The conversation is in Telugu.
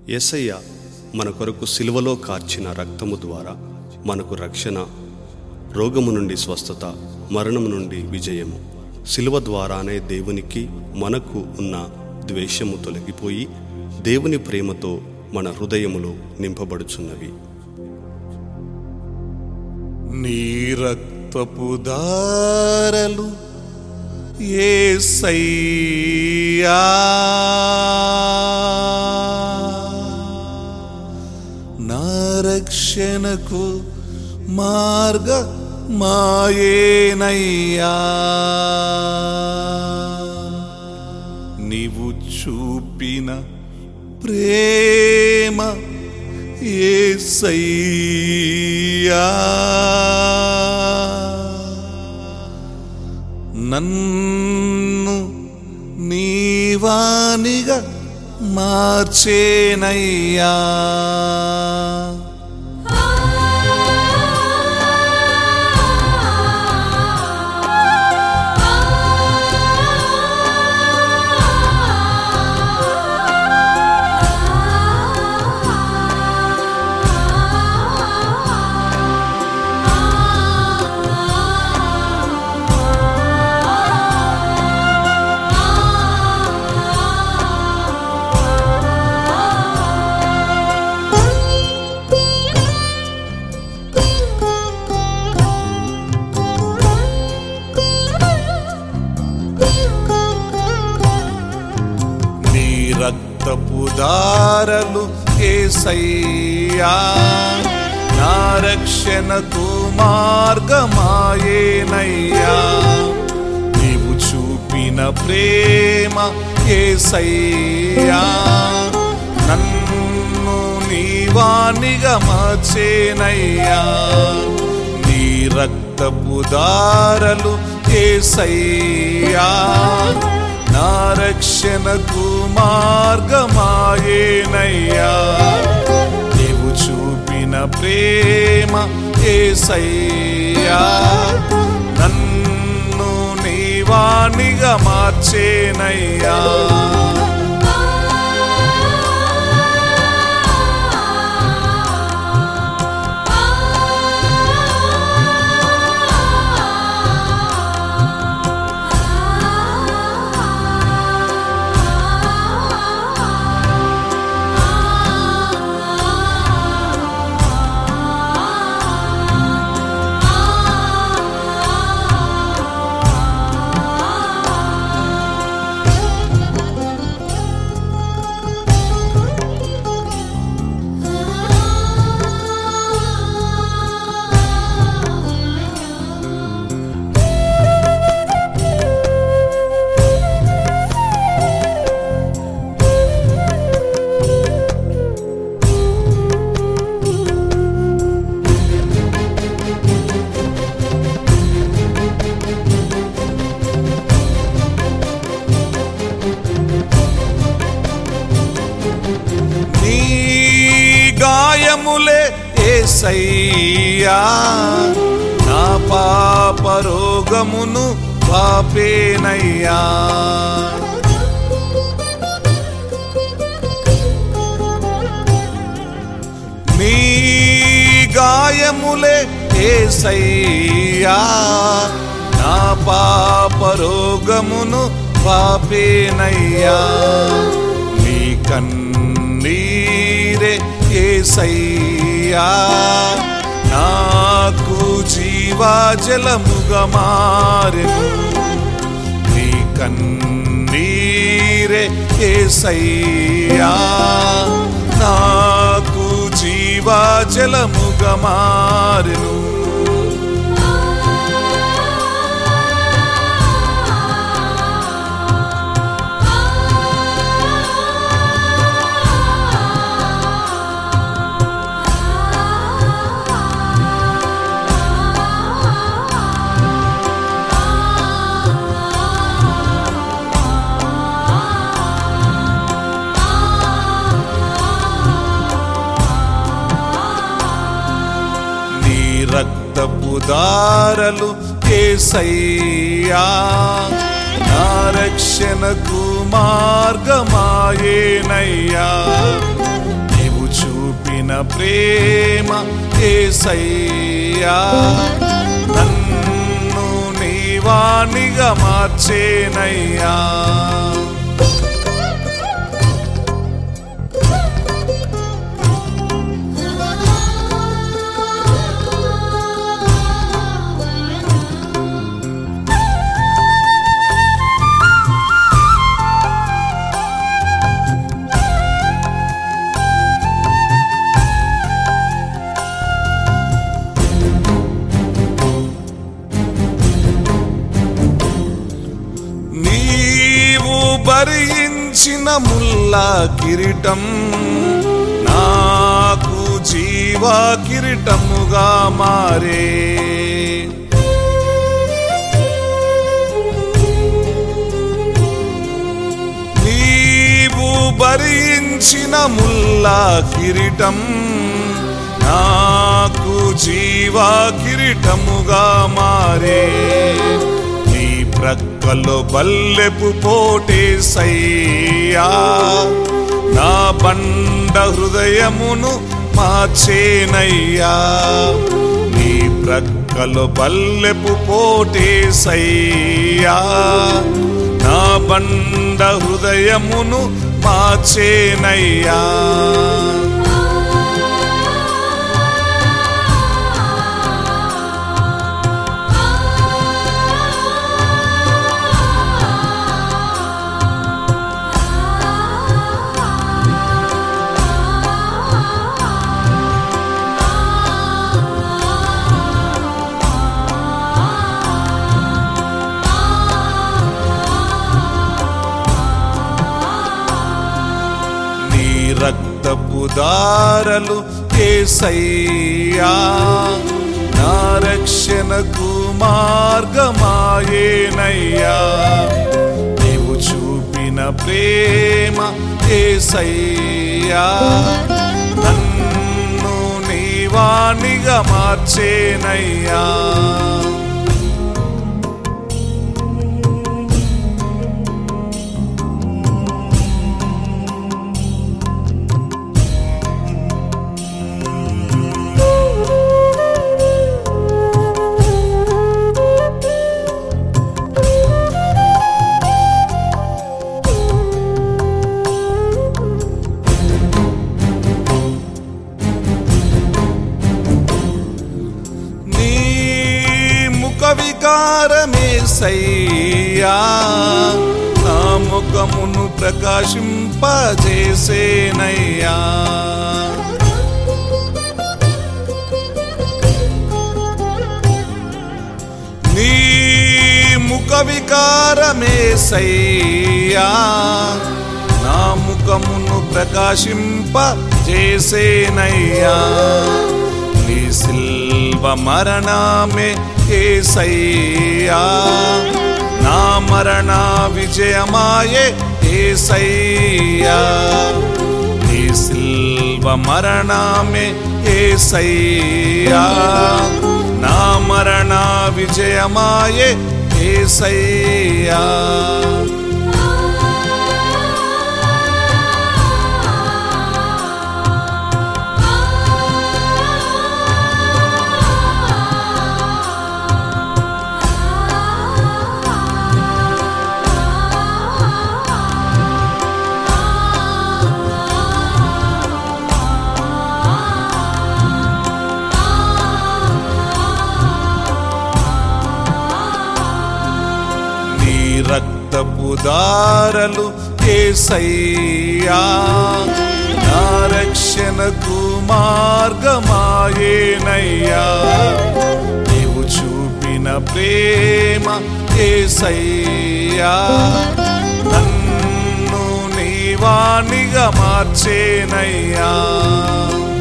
యేసయ్య మన కొరకు సిలువలో కార్చిన రక్తము ద్వారా మనకు రక్షణ రోగము నుండి స్వస్థత మరణము నుండి విజయము సిలువ ద్వారానే దేవునికి మనకు ఉన్న ద్వేషము తొలగిపోయి దేవుని ప్రేమతో మన హృదయములు నింపబడుచున్నవి నీ రక్తపు దారలు ఏసయ్యా నా రక్షణకు మార్గ మాయేనయ్యా నీవు చూపిన ప్రేమ ఏసయ్యా నన్ను నీవానిగా మార్చేనయ్యా నీ రక్తపు దారలు ఏసయ్యా నా రక్షణకు మార్గమాయేనయ్యా నీవు చూపిన ప్రేమ ఏసయ్యా నన్ను నీవానిగా మార్చేనయ్యా నీ రక్తపు దారలు ఏసయ్యా నా రక్షణకు మార్గమాయేనయ్యా నీవు చూపిన ప్రేమ ఏసయ్యా నన్ను నీవానిగా మార్చేనయ్యా నీ గాయములే ఏసయ్యా నా పాప రోగమును పాపేనయ్యా నీ గాయములే ఏసయ్యా నా పాప రోగమును పాపేనయ్యా నీ కన్నీరే ఏసయ్యా నాకు జీవాజలముగా మారెను నీ కన్నీరే ఏసయ్యా నాకు జీవాజలముగా మారెను నీ రక్తపు దారలు ఏసయ్యా నా రక్షణకు మార్గమాయేనయ్యా చూపిన ప్రేమ ఏసయ్యా నన్ను నీవానిగా మార్చేనయ్యా నీవు భరించిన ముల్లా కిరీటం నాకు జీవా కిరీటముగా మారే నీవు భరించిన ముల్లా కిరీటం నాకు జీవా కిరీటముగా మారే నీ ప్రక్కలో బల్లెపు పోటేసయ్యా నా బండ హృదయమును మార్చేనయ్యా నీ ప్రక్కలో బల్లెపు పోటేసయ్యా నా బండ హృదయమును మార్చేనయ్యా నీ రక్తపు దారలు ఏసయ్యా నా రక్షణకు మార్గమాయేనయ్యా నీవు చూపిన ప్రేమ ఏసయ్యా నన్ను నీవానిగా మార్చేనయ్యా నీ ముఖ వికారమే సయ్యా నా ముఖమును ప్రకాశింపజేసేనయ్యా నీ ముఖ వికారమే సయ్యా నా ముఖమును ప్రకాశింప చేసేనయ్యా నీ సిల్వ మరణమే ఏసయ్యా నా మరణ విజయమాయే ఏసయ్యా నీ సిల్వ మరణమే ఏసయ్యా నా మరణ విజయమాయే ఏసయ్యా నీ రక్తపు దారలు ఏసయ్యా నా రక్షణకు మార్గమాయేనయ్యా నీవు చూపిన ప్రేమ ఏసయ్యా నన్ను నీవానిగా మార్చేనయ్యా